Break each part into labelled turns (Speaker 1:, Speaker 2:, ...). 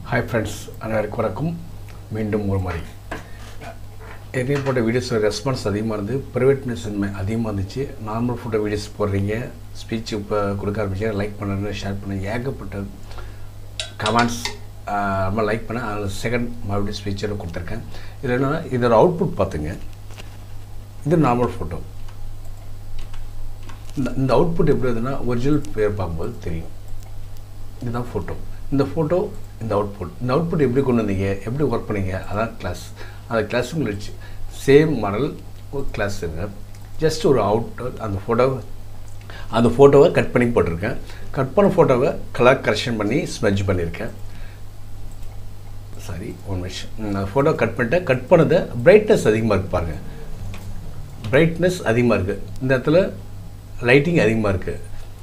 Speaker 1: hi friends அனைவருக்கும் வணக்கம் மீண்டும் ஒரு முறை ஏற்கனவே போட்ட வீடியோஸ் ரெஸ்பான்ஸ் அதிகமாக இருந்து ப்ரைவேட்னஸ் அதிகமாக இருந்துச்சு நார்மல் ஃபோட்டோ வீடியோஸ் போடுறீங்க ஸ்பீச் இப்போ கொடுக்க ஆரம்பிச்சு லைக் பண்ணுறது ஷேர் பண்ண ஏகப்பட்ட கமெண்ட்ஸ் ரொம்ப லைக் பண்ண அதில் செகண்ட் மறுபடியும் ஸ்பீச்சரை கொடுத்துருக்கேன் இதில் என்னென்னா இதோட அவுட்புட் பார்த்துங்க இது நார்மல் ஃபோட்டோ இந்த இந்த அவுட்புட் எப்படி வருதுன்னா ஒரிஜினல் பேர் பார்க்கும்போது தெரியும் இதுதான் ஃபோட்டோ இந்த ஃபோட்டோ இந்த அவுட்புட் இந்த அவுட்புட் எப்படி கொண்டு வந்தீங்க எப்படி ஒர்க் பண்ணீங்க அதான் கிளாஸ் அந்த கிளாஸ் உங்களுக்கு சேம் மாடல் ஒரு கிளாஸ் இருங்க ஜஸ்ட் ஒரு அவுட் அந்த ஃபோட்டோவை அந்த ஃபோட்டோவை கட் பண்ணி போட்டிருக்கேன் கட் பண்ண ஃபோட்டோவை கலர் கரெக்ஷன் பண்ணி ஸ்மெஜ் பண்ணியிருக்கேன் சாரி ஒன் நிமிஷம் அந்த ஃபோட்டோ கட் பண்ணிட்டேன் கட் பண்ணதை பிரைட்னஸ் அதிகமாக இருக்கு பாருங்கள் பிரைட்னஸ் அதிகமாக இருக்குது இந்த இடத்துல லைட்டிங் அதிகமாக இருக்குது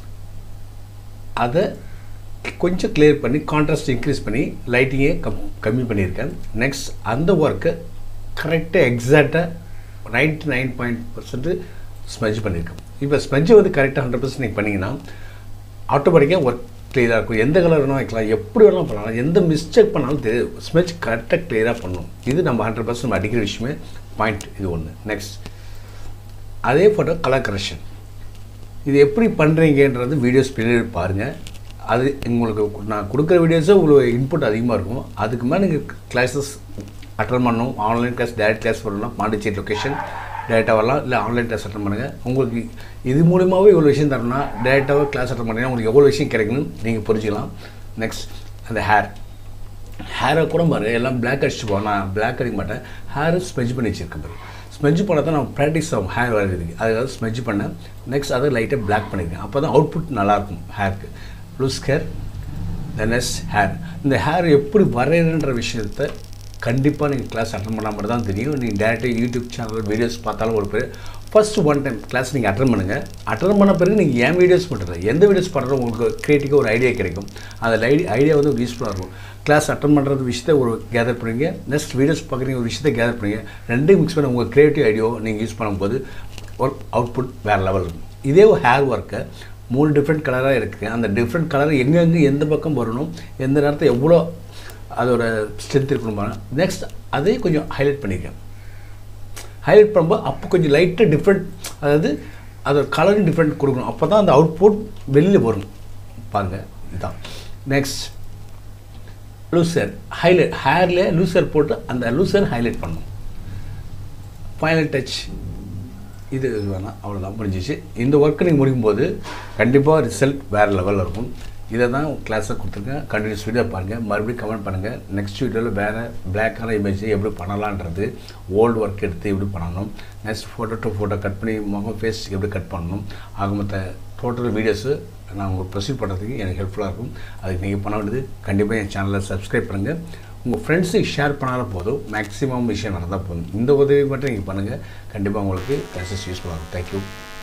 Speaker 1: அதை கொஞ்சம் கிளியர் பண்ணி கான்ட்ராஸ்ட் இன்க்ரீஸ் பண்ணி லைட்டிங்கே கம் கம்மி பண்ணியிருக்கேன் நெக்ஸ்ட் அந்த ஒர்க்கை கரெக்டாக எக்ஸாக்டாக ninety nine point percent smudge பண்ணியிருக்கேன் இப்போ ஸ்மெஜ்ஜை வந்து கரெக்டாக ஹண்ட்ரட் பர்சன்ட் நீங்கள் பண்ணிங்கன்னா ஆட்டோமேட்டிக்காக ஒர்க் கிளியராக இருக்கும் எந்த கலர் வேணால் வைக்கலாம் எப்படி வேணாலும் பண்ணலாம் எந்த மிஸ்டேக் பண்ணாலும் தெரியும் ஸ்மெஜ் கரெக்டாக கிளியராக பண்ணணும் இது நம்ம ஹண்ட்ரட் பர்சன்ட் நம்ம அடிக்கிற விஷயமே பாயிண்ட் இது ஒன்று நெக்ஸ்ட் அதே ஃபோட்டோ கலர் கரெக்ஷன் இது எப்படி பண்ணுறீங்கன்றது வீடியோஸ் பின்னாடி பாருங்கள் அது உங்களுக்கு நான் கொடுக்குற வீடியோஸே உங்களுக்கு இன்புட் அதிகமாக இருக்கும் அதுக்கு மேலே நீங்கள் கிளாஸஸ் அட்டன் பண்ணணும் ஆன்லைன் கிளாஸ் டேரக்ட் கிளாஸ் பண்ணலாம் பாண்டிச்சேரி லொக்கேஷன் டேரெக்டாக வரலாம் இல்லை ஆன்லைன் கிளாஸ் அட்டன் பண்ணுங்கள் உங்களுக்கு இது மூலியமாகவே இவ்வளோ விஷயம் தரணும்னா டேரெக்டாகவே கிளாஸ் அட்டன் பண்ணிங்கன்னா உங்களுக்கு எவ்வளோ விஷயம் கிடைக்கணும்னு நீங்கள் புரிஞ்சுக்கலாம் நெக்ஸ்ட் அந்த ஹேர் ஹேரை கூட பாருங்கள் எல்லாம் பிளாக் அடிச்சுட்டு போவோம் நான் பிளாக் அடிக்க மாட்டேன் ஹேரை ஸ்மெஜ் பண்ணி வச்சுருக்கேன் பாரு ஸ்மெஜ் பண்ண தான் நான் ப்ராக்டிஸ் ஆகும் ஹேர் வரைகிறதுக்கு அதுக்காக ஸ்மெஜ் பண்ணேன் நெக்ஸ்ட் அதை லைட்டாக பிளாக் பண்ணியிருக்கேன் அப்போ தான் அவுட்புட் நல்லாயிருக்கும் ஹேருக்கு லூஸ் ஹேர் தெனஸ் ஹேர் இந்த ஹேர் எப்படி வரைகிறன்ற விஷயத்த கண்டிப்பாக நீங்கள் கிளாஸ் அட்டன் பண்ணால் மட்டும் தான் தெரியும் நீங்கள் டேரெக்டாக யூடியூப் சேனல் வீடியோஸ் பார்த்தாலும் ஒரு பேர் ஃபஸ்ட்டு ஒன் டைம் கிளாஸ் நீங்கள் அட்டன் பண்ணுங்கள் அட்டன் பண்ண பிறகு நீங்கள் ஏன் வீடியோஸ் பண்ணுறது எந்த வீடியோஸ் பண்ணுறோம் உங்களுக்கு க்ரியேட்டிவாக ஒரு ஐடியா கிடைக்கும் அந்த ஐடி ஐடியா வந்து ஒரு யூஸ்ஃபுல்லாக இருக்கும் கிளாஸ் அட்டன் பண்ணுறது விஷயத்த ஒரு கேதர் பண்ணுவீங்க நெக்ஸ்ட் வீடியோஸ் பார்க்குறீங்க ஒரு விஷயத்தை கேதர் பண்ணுவீங்க ரெண்டையும் மிக்ஸ் பண்ணி உங்கள் க்ரியேட்டிவ் ஐடியோ நீங்கள் யூஸ் பண்ணும்போது ஒர்க் அவுட்புட் வேறு லெவல் இருக்கும் இதே ஒரு ஹேர் ஒர்க்கை மூணு டிஃப்ரெண்ட் கலராக இருக்குது அந்த டிஃப்ரெண்ட் கலர் எங்கெங்கே எந்த பக்கம் வரணும் எந்த நேரத்தில் எவ்வளோ அதோட ஸ்ட்ரென்த் இருக்கணும் நெக்ஸ்ட் அதையும் கொஞ்சம் ஹைலைட் பண்ணியிருக்கேன் ஹைலைட் பண்ணும்போது அப்போ கொஞ்சம் லைட்டாக டிஃப்ரெண்ட் அதாவது அதோட கலரும் டிஃப்ரெண்ட் கொடுக்கணும் அப்போ தான் அந்த அவுட்புட் வெளியில் வரும் பாருங்கள் இதுதான் நெக்ஸ்ட் லூசர் ஹைலைட் ஹேரில் லூசர் போட்டு அந்த லூசர் ஹைலைட் பண்ணணும் ஃபைனல் டச் இது வேணாம் அவ்வளோதான் முடிஞ்சிச்சு இந்த ஒர்க்கு நீங்கள் முடிக்கும்போது கண்டிப்பாக ரிசல்ட் வேறு லெவலில் இருக்கும் இதை தான் கிளாஸில் கொடுத்துருக்கேன் கண்டினியூஸ் வீடியோ பாருங்கள் மறுபடியும் கமெண்ட் பண்ணுங்கள் நெக்ஸ்ட் வீடியோவில் வேறு பிளாக்கான இமேஜ் எப்படி பண்ணலான்றது ஓல்டு ஒர்க் எடுத்து எப்படி பண்ணணும் next photo to photo cut பண்ணி முகம் ஃபேஸ் எப்படி கட் பண்ணணும் ஆக மொத்த டோட்டல் வீடியோஸு நான் உங்களுக்கு ப்ரொசீட் பண்ணுறதுக்கு எனக்கு ஹெல்ப்ஃபுல்லாக இருக்கும் அதுக்கு நீங்கள் பண்ண வேண்டியது கண்டிப்பாக என் சேனலை சப்ஸ்கிரைப் பண்ணுங்கள் உங்கள் ஃப்ரெண்ட்ஸுக்கு ஷேர் பண்ணாலும் போதும் மேக்ஸிமம் விஷயம் நடந்தால் போதும் இந்த உதவி மட்டும் நீங்கள் பண்ணுங்கள் கண்டிப்பாக உங்களுக்கு கிளாஸஸ் யூஸ்ஃபுல்லாக இருக்கும் தேங்க்யூ